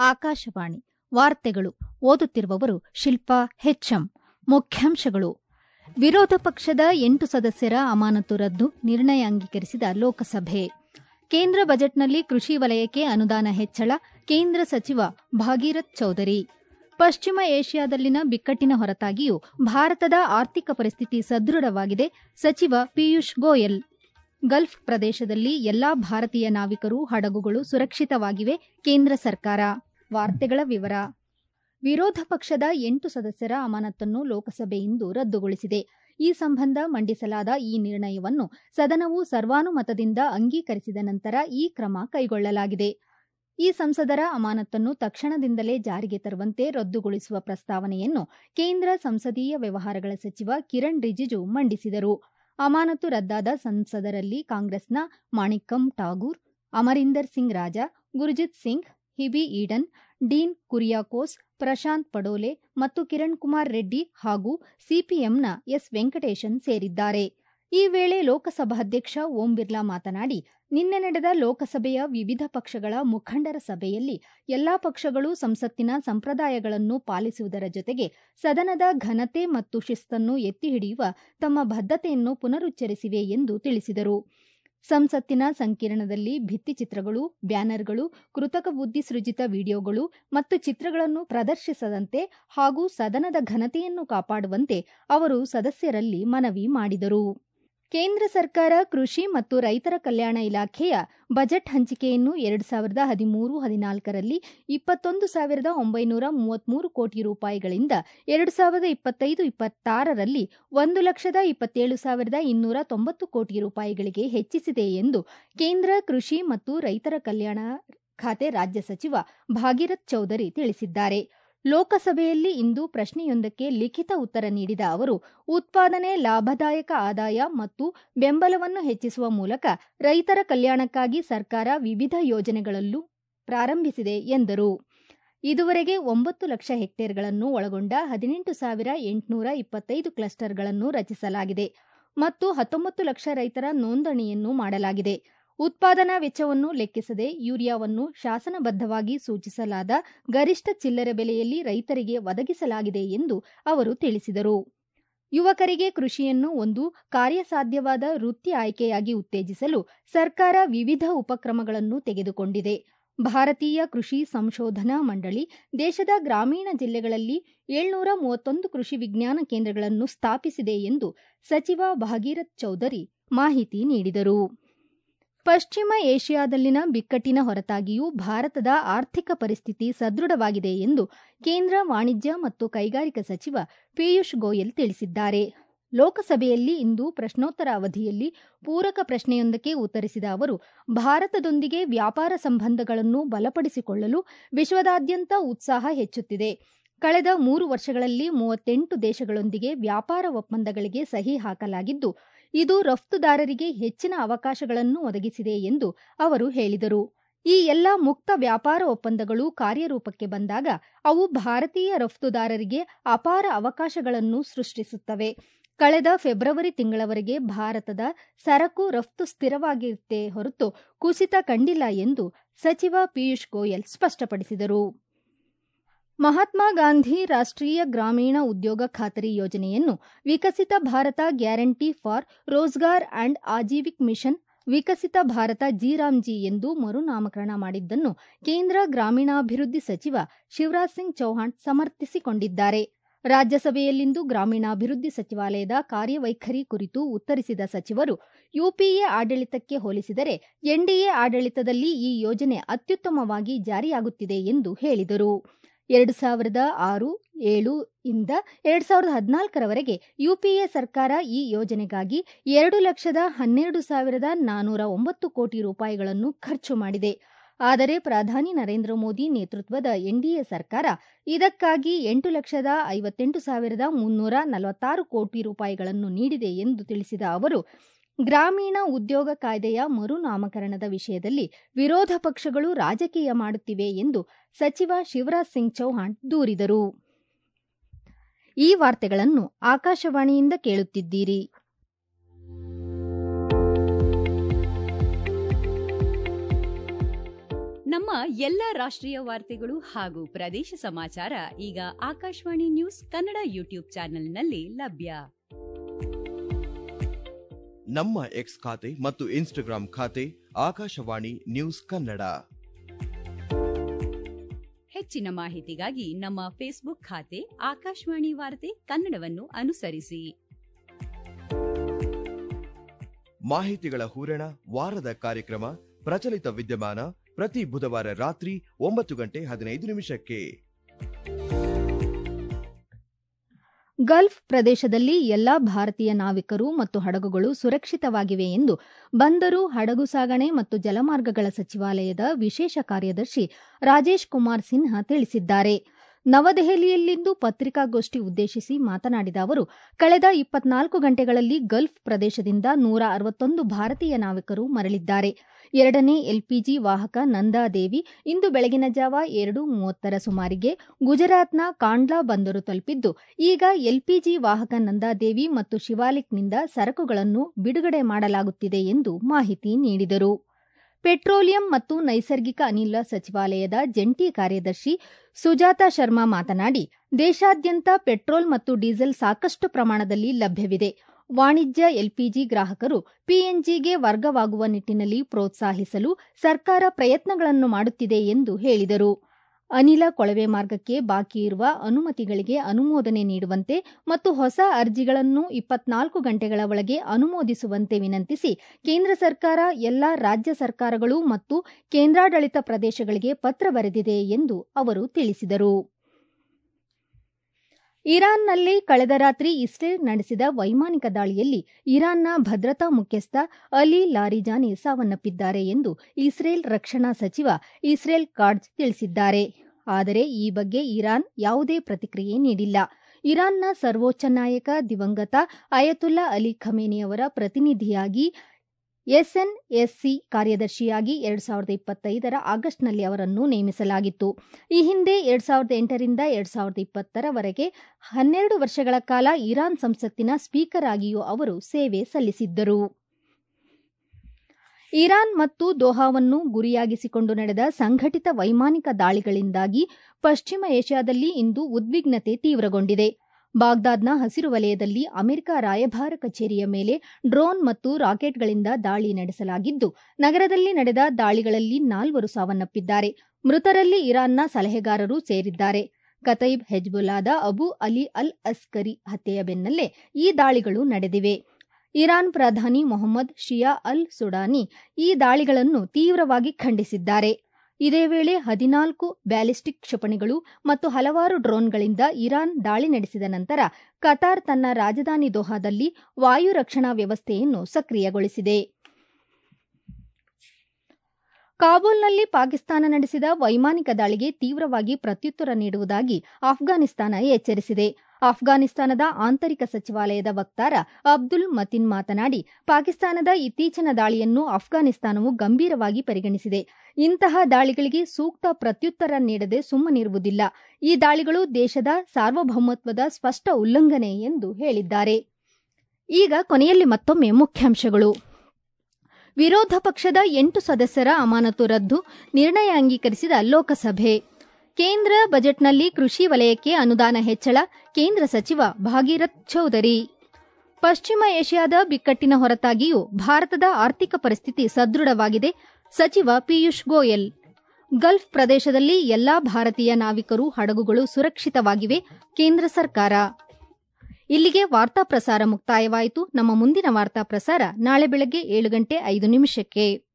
ಆಕಾಶವಾಣಿ ವಾರ್ತೆಗಳು ಓದುತ್ತಿರುವವರು ಶಿಲ್ಪಾ ಹೆಚ್ಎಂ ಮುಖ್ಯಾಂಶಗಳು ವಿರೋಧ ಪಕ್ಷದ ಎಂಟು ಸದಸ್ಯರ ಅಮಾನತು ರದ್ದು ನಿರ್ಣಯ ಅಂಗೀಕರಿಸಿದ ಲೋಕಸಭೆ ಕೇಂದ್ರ ಬಜೆಟ್ನಲ್ಲಿ ಕೃಷಿ ವಲಯಕ್ಕೆ ಅನುದಾನ ಹೆಚ್ಚಳ ಕೇಂದ್ರ ಸಚಿವ ಭಾಗೀರಥ್ ಚೌಧರಿ ಪಶ್ಚಿಮ ಏಷ್ಯಾದಲ್ಲಿನ ಬಿಕ್ಕಟ್ಟಿನ ಹೊರತಾಗಿಯೂ ಭಾರತದ ಆರ್ಥಿಕ ಪರಿಸ್ಥಿತಿ ಸದೃಢವಾಗಿದೆ ಸಚಿವ ಪಿಯೂಷ್ ಗೋಯಲ್ ಗಲ್ಫ್ ಪ್ರದೇಶದಲ್ಲಿ ಎಲ್ಲಾ ಭಾರತೀಯ ನಾವಿಕರು ಹಡಗುಗಳು ಸುರಕ್ಷಿತವಾಗಿವೆ ಕೇಂದ್ರ ಸರ್ಕಾರ ವಾರ್ತೆಗಳ ವಿವರ ವಿರೋಧ ಪಕ್ಷದ ಎಂಟು ಸದಸ್ಯರ ಅಮಾನತನ್ನು ಲೋಕಸಭೆ ಇಂದು ರದ್ದುಗೊಳಿಸಿದೆ ಈ ಸಂಬಂಧ ಮಂಡಿಸಲಾದ ಈ ನಿರ್ಣಯವನ್ನು ಸದನವು ಸರ್ವಾನುಮತದಿಂದ ಅಂಗೀಕರಿಸಿದ ನಂತರ ಈ ಕ್ರಮ ಕೈಗೊಳ್ಳಲಾಗಿದೆ ಈ ಸಂಸದರ ಅಮಾನತನ್ನು ತಕ್ಷಣದಿಂದಲೇ ಜಾರಿಗೆ ತರುವಂತೆ ರದ್ದುಗೊಳಿಸುವ ಪ್ರಸ್ತಾವನೆಯನ್ನು ಕೇಂದ್ರ ಸಂಸದೀಯ ವ್ಯವಹಾರಗಳ ಸಚಿವ ಕಿರಣ್ ರಿಜಿಜು ಮಂಡಿಸಿದರು ಅಮಾನತು ರದ್ದಾದ ಸಂಸದರಲ್ಲಿ ಕಾಂಗ್ರೆಸ್ನ ಮಾಣಿಕ್ಕಂ ಠಾಗೂರ್ ಅಮರಿಂದರ್ ಸಿಂಗ್ ರಾಜಾ ಗುರ್ಜಿತ್ ಸಿಂಗ್ ಹಿಬಿ ಈಡನ್ ಡೀನ್ ಕುರಿಯಾಕೋಸ್ ಪ್ರಶಾಂತ್ ಪಡೋಲೆ ಮತ್ತು ಕಿರಣ್ ಕುಮಾರ್ ರೆಡ್ಡಿ ಹಾಗೂ ಸಿಪಿಎಂನ ಎಸ್ ವೆಂಕಟೇಶನ್ ಸೇರಿದ್ದಾರೆ ಈ ವೇಳೆ ಲೋಕಸಭಾಧ್ಯಕ್ಷ ಓಂ ಬಿರ್ಲಾ ಮಾತನಾಡಿ ನಿನ್ನೆ ನಡೆದ ಲೋಕಸಭೆಯ ವಿವಿಧ ಪಕ್ಷಗಳ ಮುಖಂಡರ ಸಭೆಯಲ್ಲಿ ಎಲ್ಲಾ ಪಕ್ಷಗಳು ಸಂಸತ್ತಿನ ಸಂಪ್ರದಾಯಗಳನ್ನು ಪಾಲಿಸುವುದರ ಜೊತೆಗೆ ಸದನದ ಘನತೆ ಮತ್ತು ಶಿಸ್ತನ್ನು ಎತ್ತಿ ಹಿಡಿಯುವ ತಮ್ಮ ಬದ್ಧತೆಯನ್ನು ಪುನರುಚ್ಚರಿಸಿವೆ ಎಂದು ತಿಳಿಸಿದರು ಸಂಸತ್ತಿನ ಸಂಕೀರ್ಣದಲ್ಲಿ ಭಿತ್ತಿಚಿತ್ರಗಳು ಬ್ಯಾನರ್ಗಳು ಕೃತಕ ಬುದ್ಧಿ ಸೃಜಿತ ವಿಡಿಯೋಗಳು ಮತ್ತು ಚಿತ್ರಗಳನ್ನು ಪ್ರದರ್ಶಿಸದಂತೆ ಹಾಗೂ ಸದನದ ಘನತೆಯನ್ನು ಕಾಪಾಡುವಂತೆ ಅವರು ಸದಸ್ಯರಲ್ಲಿ ಮನವಿ ಮಾಡಿದರು ಕೇಂದ್ರ ಸರ್ಕಾರ ಕೃಷಿ ಮತ್ತು ರೈತರ ಕಲ್ಯಾಣ ಇಲಾಖೆಯ ಬಜೆಟ್ ಹಂಚಿಕೆಯನ್ನು ಎರಡು ಸಾವಿರದ ಹದಿಮೂರು ಹದಿನಾಲ್ಕರಲ್ಲಿ ಇಪ್ಪತ್ತೊಂದು ಸಾವಿರದ ಒಂಬೈನೂರ ಮೂವತ್ಮೂರು ಕೋಟಿ ರೂಪಾಯಿಗಳಿಂದ ಎರಡು ಸಾವಿರದ ಇಪ್ಪತ್ತೈದು ಇಪ್ಪತ್ತಾರರಲ್ಲಿ ಒಂದು ಲಕ್ಷದ ಇಪ್ಪತ್ತೇಳು ಸಾವಿರದ ಇನ್ನೂರ ತೊಂಬತ್ತು ಕೋಟಿ ರೂಪಾಯಿಗಳಿಗೆ ಹೆಚ್ಚಿಸಿದೆ ಎಂದು ಕೇಂದ್ರ ಕೃಷಿ ಮತ್ತು ರೈತರ ಕಲ್ಯಾಣ ಖಾತೆ ರಾಜ್ಯ ಸಚಿವ ಭಾಗೀರಥ್ ಚೌಧರಿ ತಿಳಿಸಿದ್ದಾರೆ ಲೋಕಸಭೆಯಲ್ಲಿ ಇಂದು ಪ್ರಶ್ನೆಯೊಂದಕ್ಕೆ ಲಿಖಿತ ಉತ್ತರ ನೀಡಿದ ಅವರು ಉತ್ಪಾದನೆ ಲಾಭದಾಯಕ ಆದಾಯ ಮತ್ತು ಬೆಂಬಲವನ್ನು ಹೆಚ್ಚಿಸುವ ಮೂಲಕ ರೈತರ ಕಲ್ಯಾಣಕ್ಕಾಗಿ ಸರ್ಕಾರ ವಿವಿಧ ಯೋಜನೆಗಳಲ್ಲೂ ಪ್ರಾರಂಭಿಸಿದೆ ಎಂದರು ಇದುವರೆಗೆ ಒಂಬತ್ತು ಲಕ್ಷ ಹೆಕ್ಟೇರ್ಗಳನ್ನು ಒಳಗೊಂಡ ಹದಿನೆಂಟು ಸಾವಿರ ಎಂಟುನೂರ ಇಪ್ಪತ್ತೈದು ಕ್ಲಸ್ಟರ್ಗಳನ್ನು ರಚಿಸಲಾಗಿದೆ ಮತ್ತು ಹತ್ತೊಂಬತ್ತು ಲಕ್ಷ ರೈತರ ನೋಂದಣಿಯನ್ನು ಮಾಡಲಾಗಿದೆ ಉತ್ಪಾದನಾ ವೆಚ್ಚವನ್ನು ಲೆಕ್ಕಿಸದೆ ಯೂರಿಯಾವನ್ನು ಶಾಸನಬದ್ಧವಾಗಿ ಸೂಚಿಸಲಾದ ಗರಿಷ್ಠ ಚಿಲ್ಲರೆ ಬೆಲೆಯಲ್ಲಿ ರೈತರಿಗೆ ಒದಗಿಸಲಾಗಿದೆ ಎಂದು ಅವರು ತಿಳಿಸಿದರು ಯುವಕರಿಗೆ ಕೃಷಿಯನ್ನು ಒಂದು ಕಾರ್ಯಸಾಧ್ಯವಾದ ವೃತ್ತಿ ಆಯ್ಕೆಯಾಗಿ ಉತ್ತೇಜಿಸಲು ಸರ್ಕಾರ ವಿವಿಧ ಉಪಕ್ರಮಗಳನ್ನು ತೆಗೆದುಕೊಂಡಿದೆ ಭಾರತೀಯ ಕೃಷಿ ಸಂಶೋಧನಾ ಮಂಡಳಿ ದೇಶದ ಗ್ರಾಮೀಣ ಜಿಲ್ಲೆಗಳಲ್ಲಿ ಏಳ್ನೂರ ಮೂವತ್ತೊಂದು ಕೃಷಿ ವಿಜ್ಞಾನ ಕೇಂದ್ರಗಳನ್ನು ಸ್ಥಾಪಿಸಿದೆ ಎಂದು ಸಚಿವ ಭಾಗೀರಥ್ ಚೌಧರಿ ಮಾಹಿತಿ ನೀಡಿದರು ಪಶ್ಚಿಮ ಏಷ್ಯಾದಲ್ಲಿನ ಬಿಕ್ಕಟ್ಟಿನ ಹೊರತಾಗಿಯೂ ಭಾರತದ ಆರ್ಥಿಕ ಪರಿಸ್ಥಿತಿ ಸದೃಢವಾಗಿದೆ ಎಂದು ಕೇಂದ್ರ ವಾಣಿಜ್ಯ ಮತ್ತು ಕೈಗಾರಿಕಾ ಸಚಿವ ಪಿಯೂಷ್ ಗೋಯಲ್ ತಿಳಿಸಿದ್ದಾರೆ ಲೋಕಸಭೆಯಲ್ಲಿ ಇಂದು ಪ್ರಶ್ನೋತ್ತರ ಅವಧಿಯಲ್ಲಿ ಪೂರಕ ಪ್ರಶ್ನೆಯೊಂದಕ್ಕೆ ಉತ್ತರಿಸಿದ ಅವರು ಭಾರತದೊಂದಿಗೆ ವ್ಯಾಪಾರ ಸಂಬಂಧಗಳನ್ನು ಬಲಪಡಿಸಿಕೊಳ್ಳಲು ವಿಶ್ವದಾದ್ಯಂತ ಉತ್ಸಾಹ ಹೆಚ್ಚುತ್ತಿದೆ ಕಳೆದ ಮೂರು ವರ್ಷಗಳಲ್ಲಿ ಮೂವತ್ತೆಂಟು ದೇಶಗಳೊಂದಿಗೆ ವ್ಯಾಪಾರ ಒಪ್ಪಂದಗಳಿಗೆ ಸಹಿ ಹಾಕಲಾಗಿದ್ದು ಇದು ರಫ್ತುದಾರರಿಗೆ ಹೆಚ್ಚಿನ ಅವಕಾಶಗಳನ್ನು ಒದಗಿಸಿದೆ ಎಂದು ಅವರು ಹೇಳಿದರು ಈ ಎಲ್ಲ ಮುಕ್ತ ವ್ಯಾಪಾರ ಒಪ್ಪಂದಗಳು ಕಾರ್ಯರೂಪಕ್ಕೆ ಬಂದಾಗ ಅವು ಭಾರತೀಯ ರಫ್ತುದಾರರಿಗೆ ಅಪಾರ ಅವಕಾಶಗಳನ್ನು ಸೃಷ್ಟಿಸುತ್ತವೆ ಕಳೆದ ಫೆಬ್ರವರಿ ತಿಂಗಳವರೆಗೆ ಭಾರತದ ಸರಕು ರಫ್ತು ಸ್ಥಿರವಾಗಿರುತ್ತೆ ಹೊರತು ಕುಸಿತ ಕಂಡಿಲ್ಲ ಎಂದು ಸಚಿವ ಪಿಯೂಷ್ ಗೋಯಲ್ ಸ್ಪಷ್ಟಪಡಿಸಿದರು ಮಹಾತ್ಮ ಗಾಂಧಿ ರಾಷ್ಟ್ರೀಯ ಗ್ರಾಮೀಣ ಉದ್ಯೋಗ ಖಾತರಿ ಯೋಜನೆಯನ್ನು Viksit Bharat guarantee for Rozgar and Ajeevika mission Viksit Bharat G RAM G ಎಂದು ಮರುನಾಮಕರಣ ಮಾಡಿದ್ದನ್ನು ಕೇಂದ್ರ ಗ್ರಾಮೀಣಾಭಿವೃದ್ಧಿ ಸಚಿವ ಶಿವರಾಜ್ ಸಿಂಗ್ ಚೌಹಾಣ್ ಸಮರ್ಥಿಸಿಕೊಂಡಿದ್ದಾರೆ ರಾಜ್ಯಸಭೆಯಲ್ಲಿಂದು ಗ್ರಾಮೀಣಾಭಿವೃದ್ಧಿ ಸಚಿವಾಲಯದ ಕಾರ್ಯವೈಖರಿ ಕುರಿತು ಉತ್ತರಿಸಿದ ಸಚಿವರು ಯುಪಿಎ ಆಡಳಿತಕ್ಕೆ ಹೋಲಿಸಿದರೆ ಎನ್ಡಿಎ ಆಡಳಿತದಲ್ಲಿ ಈ ಯೋಜನೆ ಅತ್ಯುತ್ತಮವಾಗಿ ಜಾರಿಯಾಗುತ್ತಿದೆ ಎಂದು ಹೇಳಿದರು ಎರಡು ಸಾವಿರದ ಆರು ಏಳು ಇಂದ ಎರಡು ಸಾವಿರದ ಹದಿನಾಲ್ಕರವರೆಗೆ ಯುಪಿಎ ಸರ್ಕಾರ ಈ ಯೋಜನೆಗಾಗಿ ಎರಡು ಲಕ್ಷದ ಹನ್ನೆರಡು ಸಾವಿರದ ನಾನೂರ ಒಂಬತ್ತು ಕೋಟಿ ರೂಪಾಯಿಗಳನ್ನು ಖರ್ಚು ಮಾಡಿದೆ ಆದರೆ ಪ್ರಧಾನಿ ನರೇಂದ್ರ ಮೋದಿ ನೇತೃತ್ವದ ಎನ್ಡಿಎ ಸರ್ಕಾರ ಇದಕ್ಕಾಗಿ ಎಂಟು ಲಕ್ಷದ ಐವತ್ತೆಂಟು ಸಾವಿರದ ಮುನ್ನೂರ ನಲವತ್ತಾರು ಕೋಟಿ ರೂಪಾಯಿಗಳನ್ನು ನೀಡಿದೆ ಎಂದು ತಿಳಿಸಿದ ಅವರು ಗ್ರಾಮೀಣ ಉದ್ಯೋಗ ಕಾಯ್ದೆಯ ಮರುನಾಮಕರಣದ ವಿಷಯದಲ್ಲಿ ವಿರೋಧ ಪಕ್ಷಗಳು ರಾಜಕೀಯ ಮಾಡುತ್ತಿವೆ ಎಂದು ಸಚಿವ ಶಿವರಾಜ್ ಸಿಂಗ್ ಚೌಹಾಣ್ ದೂರಿದರು ಈ ವಾರ್ತೆಗಳನ್ನು ಆಕಾಶವಾಣಿಯಿಂದ ಕೇಳುತ್ತಿದ್ದೀರಿ ನಮ್ಮ ನಮ್ಮ ಎಲ್ಲ ರಾಷ್ಟ್ರೀಯ ವಾರ್ತೆಗಳು ಹಾಗೂ ಪ್ರದೇಶ ಸಮಾಚಾರ ಈಗ ಆಕಾಶವಾಣಿ ನ್ಯೂಸ್ ಕನ್ನಡ ಯೂಟ್ಯೂಬ್ ಚಾನೆಲ್ನಲ್ಲಿ ಲಭ್ಯ ನಮ್ಮ ಎಕ್ಸ್ ಖಾತೆ ಮತ್ತು ಇನ್ಸ್ಟಾಗ್ರಾಂ ಖಾತೆ ಆಕಾಶವಾಣಿ ನ್ಯೂಸ್ ಕನ್ನಡ ಹೆಚ್ಚಿನ ಮಾಹಿತಿಗಾಗಿ ನಮ್ಮ ಫೇಸ್ಬುಕ್ ಖಾತೆ ಆಕಾಶವಾಣಿ ವಾರ್ತೆ ಕನ್ನಡವನ್ನು ಅನುಸರಿಸಿ ಮಾಹಿತಿಗಳ ಹೂರಣ ವಾರದ ಕಾರ್ಯಕ್ರಮ ಪ್ರಚಲಿತ ವಿದ್ಯಮಾನ ಪ್ರತಿ ಬುಧವಾರ ರಾತ್ರಿ ಒಂಬತ್ತು ಗಂಟೆ ಹದಿನೈದು ನಿಮಿಷಕ್ಕೆ ಗಲ್ಫ್ ಪ್ರದೇಶದಲ್ಲಿ ಎಲ್ಲಾ ಭಾರತೀಯ ನಾವಿಕರು ಮತ್ತು ಹಡಗುಗಳು ಸುರಕ್ಷಿತವಾಗಿವೆ ಎಂದು ಬಂದರು ಹಡಗು ಸಾಗಣೆ ಮತ್ತು ಜಲಮಾರ್ಗಗಳ ಸಚಿವಾಲಯದ ವಿಶೇಷ ಕಾರ್ಯದರ್ಶಿ ರಾಜೇಶ್ ಕುಮಾರ್ ಸಿನ್ಹಾ ತಿಳಿಸಿದ್ದಾರೆ ನವದೆಹಲಿಯಲ್ಲಿಂದು ಪತ್ರಿಕಾಗೋಷ್ಠಿ ಉದ್ದೇಶಿಸಿ ಮಾತನಾಡಿದ ಅವರು ಕಳೆದ ಇಪ್ಪತ್ನಾಲ್ಕು ಗಂಟೆಗಳಲ್ಲಿ ಗಲ್ಫ್ ಪ್ರದೇಶದಿಂದ ನೂರ ಅರವತ್ತೊಂದು ಭಾರತೀಯ ನಾವಿಕರು ಮರಳಿದ್ದಾರೆ ಎರಡನೇ ಎಲ್ಪಿಜಿ ವಾಹಕ ನಂದಾದೇವಿ ಇಂದು ಬೆಳಗಿನ ಜಾವ ಎರಡು ಮೂವತ್ತರ ಸುಮಾರಿಗೆ ಗುಜರಾತ್ನ ಕಾಂಡ್ಲಾ ಬಂದರು ತಲುಪಿದ್ದು ಈಗ ಎಲ್ಪಿಜಿ ವಾಹಕ ನಂದಾದೇವಿ ಮತ್ತು ಶಿವಾಲಿಕ್ನಿಂದ ಸರಕುಗಳನ್ನು ಬಿಡುಗಡೆ ಮಾಡಲಾಗುತ್ತಿದೆ ಎಂದು ಮಾಹಿತಿ ನೀಡಿದರು ಪೆಟ್ರೋಲಿಯಂ ಮತ್ತು ನೈಸರ್ಗಿಕ ಅನಿಲ ಸಚಿವಾಲಯದ ಜಂಟಿ ಕಾರ್ಯದರ್ಶಿ ಸುಜಾತಾ ಶರ್ಮಾ ಮಾತನಾಡಿ ದೇಶಾದ್ಯಂತ ಪೆಟ್ರೋಲ್ ಮತ್ತು ಡೀಸೆಲ್ ಸಾಕಷ್ಟು ಪ್ರಮಾಣದಲ್ಲಿ ಲಭ್ಯವಿದೆ ವಾಣಿಜ್ಯ ಎಲ್ಪಿಜಿ ಗ್ರಾಹಕರು ಪಿಎನ್ಜಿಗೆ ವರ್ಗವಾಗುವ ನಿಟ್ಟಿನಲ್ಲಿ ಪ್ರೋತ್ಸಾಹಿಸಲು ಸರ್ಕಾರ ಪ್ರಯತ್ನಗಳನ್ನು ಮಾಡುತ್ತಿದೆ ಎಂದು ಹೇಳಿದರು ಅನಿಲ ಕೊಳವೆ ಮಾರ್ಗಕ್ಕೆ ಬಾಕಿ ಇರುವ ಅನುಮತಿಗಳಿಗೆ ಅನುಮೋದನೆ ನೀಡುವಂತೆ ಮತ್ತು ಹೊಸ ಅರ್ಜಿಗಳನ್ನು ಇಪ್ಪತ್ನಾಲ್ಕು ಗಂಟೆಗಳ ಒಳಗೆ ಅನುಮೋದಿಸುವಂತೆ ವಿನಂತಿಸಿ ಕೇಂದ್ರ ಸರ್ಕಾರ ಎಲ್ಲಾ ರಾಜ್ಯ ಸರ್ಕಾರಗಳು ಮತ್ತು ಕೇಂದ್ರಾಡಳಿತ ಪ್ರದೇಶಗಳಿಗೆ ಪತ್ರ ಬರೆದಿದೆ ಎಂದು ಅವರು ತಿಳಿಸಿದರು ಇರಾನ್ನಲ್ಲಿ ಕಳೆದ ರಾತ್ರಿ ಇಸ್ರೇಲ್ ನಡೆಸಿದ ವೈಮಾನಿಕ ದಾಳಿಯಲ್ಲಿ ಇರಾನ್ನ ಭದ್ರತಾ ಮುಖ್ಯಸ್ಥ ಅಲಿ ಲಾರಿಜಾನಿ ಸಾವನ್ನಪ್ಪಿದ್ದಾರೆ ಎಂದು ಇಸ್ರೇಲ್ ರಕ್ಷಣಾ ಸಚಿವ ಇಸ್ರೇಲ್ ಕಾರ್ಡ್ಜ್ ತಿಳಿಸಿದ್ದಾರೆ ಆದರೆ ಈ ಬಗ್ಗೆ ಇರಾನ್ ಯಾವುದೇ ಪ್ರತಿಕ್ರಿಯೆ ನೀಡಿಲ್ಲ ಇರಾನ್ನ ಸರ್ವೋಚ್ಚ ನಾಯಕ ದಿವಂಗತ ಅಯತುಲ್ಲಾ ಅಲಿ ಖಮೇನಿಯವರ ಪ್ರತಿನಿಧಿಯಾಗಿ ಎಸ್ಎನ್ಎಸ್ಸಿ ಕಾರ್ಯದರ್ಶಿಯಾಗಿ ಎರಡ್ ಸಾವಿರದ ಇಪ್ಪತ್ತೈದರ ಆಗಸ್ಟ್ನಲ್ಲಿ ಅವರನ್ನು ನೇಮಿಸಲಾಗಿತ್ತು ಈ ಹಿಂದೆ ಎರಡ್ ಸಾವಿರದ ಎಂಟರಿಂದ ಎರಡ್ ಸಾವಿರದ ಇಪ್ಪತ್ತರವರೆಗೆ ಹನ್ನೆರಡು ವರ್ಷಗಳ ಕಾಲ ಇರಾನ್ ಸಂಸತ್ತಿನ ಸ್ಪೀಕರ್ ಆಗಿಯೂ ಅವರು ಸೇವೆ ಸಲ್ಲಿಸಿದ್ದರು ಇರಾನ್ ಮತ್ತು ದೋಹಾವನ್ನು ಗುರಿಯಾಗಿಸಿಕೊಂಡು ನಡೆದ ಸಂಘಟಿತ ವೈಮಾನಿಕ ದಾಳಿಗಳಿಂದಾಗಿ ಪಶ್ಚಿಮ ಏಷ್ಯಾದಲ್ಲಿ ಇಂದು ಉದ್ವಿಗ್ನತೆ ತೀವ್ರಗೊಂಡಿದೆ ಬಾಗ್ದಾದ್ನ ಹಸಿರು ವಲಯದಲ್ಲಿ ಅಮೆರಿಕ ರಾಯಭಾರ ಕಚೇರಿಯ ಮೇಲೆ ಡ್ರೋನ್ ಮತ್ತು ರಾಕೆಟ್ಗಳಿಂದ ದಾಳಿ ನಡೆಸಲಾಗಿದ್ದು ನಗರದಲ್ಲಿ ನಡೆದ ದಾಳಿಗಳಲ್ಲಿ ನಾಲ್ವರು ಸಾವನ್ನಪ್ಪಿದ್ದಾರೆ ಮೃತರಲ್ಲಿ ಇರಾನ್ನ ಸಲಹೆಗಾರರು ಸೇರಿದ್ದಾರೆ ಕತೈಬ್ ಹೆಜ್ಬುಲ್ಲಾದ ಅಬು ಅಲಿ ಅಲ್ ಅಸ್ಕರಿ ಹತ್ಯೆಯ ಬೆನ್ನಲ್ಲೇ ಈ ದಾಳಿಗಳು ನಡೆದಿವೆ ಇರಾನ್ ಪ್ರಧಾನಿ ಮೊಹಮ್ಮದ್ ಶಿಯಾ ಅಲ್ ಸುಡಾನಿ ಈ ದಾಳಿಗಳನ್ನು ತೀವ್ರವಾಗಿ ಖಂಡಿಸಿದ್ದಾರೆ ಇದೇ ವೇಳೆ ಹದಿನಾಲ್ಕು ಬ್ಯಾಲಿಸ್ಟಿಕ್ ಕ್ಷಿಪಣಿಗಳು ಮತ್ತು ಹಲವಾರು ಡ್ರೋನ್ಗಳಿಂದ ಇರಾನ್ ದಾಳಿ ನಡೆಸಿದ ನಂತರ ಕತಾರ್ ತನ್ನ ರಾಜಧಾನಿ ದೋಹಾದಲ್ಲಿ ವಾಯು ರಕ್ಷಣಾ ವ್ಯವಸ್ಥೆಯನ್ನು ಸಕ್ರಿಯಗೊಳಿಸಿದೆ ಕಾಬೂಲ್ನಲ್ಲಿ ಪಾಕಿಸ್ತಾನ ನಡೆಸಿದ ವೈಮಾನಿಕ ದಾಳಿಗೆ ತೀವ್ರವಾಗಿ ಪ್ರತ್ಯುತ್ತರ ನೀಡುವುದಾಗಿ ಆಫ್ಘಾನಿಸ್ತಾನ ಎಚ್ಚರಿಸಿದೆ ಆಫ್ಘಾನಿಸ್ತಾನದ ಆಂತರಿಕ ಸಚಿವಾಲಯದ ವಕ್ತಾರ ಅಬ್ದುಲ್ ಮತಿನ್ ಮಾತನಾಡಿ ಪಾಕಿಸ್ತಾನದ ಇತ್ತೀಚಿನ ದಾಳಿಯನ್ನು ಅಫ್ಘಾನಿಸ್ತಾನವು ಗಂಭೀರವಾಗಿ ಪರಿಗಣಿಸಿದೆ ಇಂತಹ ದಾಳಿಗಳಿಗೆ ಸೂಕ್ತ ಪ್ರತ್ಯುತ್ತರ ನೀಡದೆ ಸುಮ್ಮನಿರುವುದಿಲ್ಲ ಈ ದಾಳಿಗಳು ದೇಶದ ಸಾರ್ವಭೌಮತ್ವದ ಸ್ಪಷ್ಟ ಉಲ್ಲಂಘನೆ ಎಂದು ಹೇಳಿದ್ದಾರೆ ಈಗ ಕೊನೆಯಲ್ಲಿ ಮತ್ತೊಮ್ಮೆ ಮುಖ್ಯಾಂಶಗಳು ವಿರೋಧ ಪಕ್ಷದ ಎಂಟು ಸದಸ್ಯರ ಅಮಾನತು ರದ್ದು ನಿರ್ಣಯ ಅಂಗೀಕರಿಸಿದ ಲೋಕಸಭೆ ಕೇಂದ್ರ ಬಜೆಟ್ನಲ್ಲಿ ಕೃಷಿ ವಲಯಕ್ಕೆ ಅನುದಾನ ಹೆಚ್ಚಳ ಕೇಂದ್ರ ಸಚಿವ ಭಾಗೀರಥ್ ಚೌಧರಿ ಪಶ್ಚಿಮ ಏಷ್ಯಾದ ಬಿಕ್ಕಟ್ಟಿನ ಹೊರತಾಗಿಯೂ ಭಾರತದ ಆರ್ಥಿಕ ಪರಿಸ್ಥಿತಿ ಸದೃಢವಾಗಿದೆ ಸಚಿವ ಪಿಯೂಷ್ ಗೋಯಲ್ ಗಲ್ಫ್ ಪ್ರದೇಶದಲ್ಲಿ ಎಲ್ಲಾ ಭಾರತೀಯ ನಾವಿಕರು ಹಡಗುಗಳು ಸುರಕ್ಷಿತವಾಗಿವೆ ಕೇಂದ್ರ ಸರ್ಕಾರ ಇಲ್ಲಿಗೆ ವಾರ್ತಾ ಪ್ರಸಾರ ಮುಕ್ತಾಯವಾಯಿತು ನಮ್ಮ ಮುಂದಿನ ವಾರ್ತಾ ಪ್ರಸಾರ ನಾಳೆ ಬೆಳಗ್ಗೆ ಏಳು ಗಂಟೆ ಐದು ನಿಮಿಷಕ್ಕೆ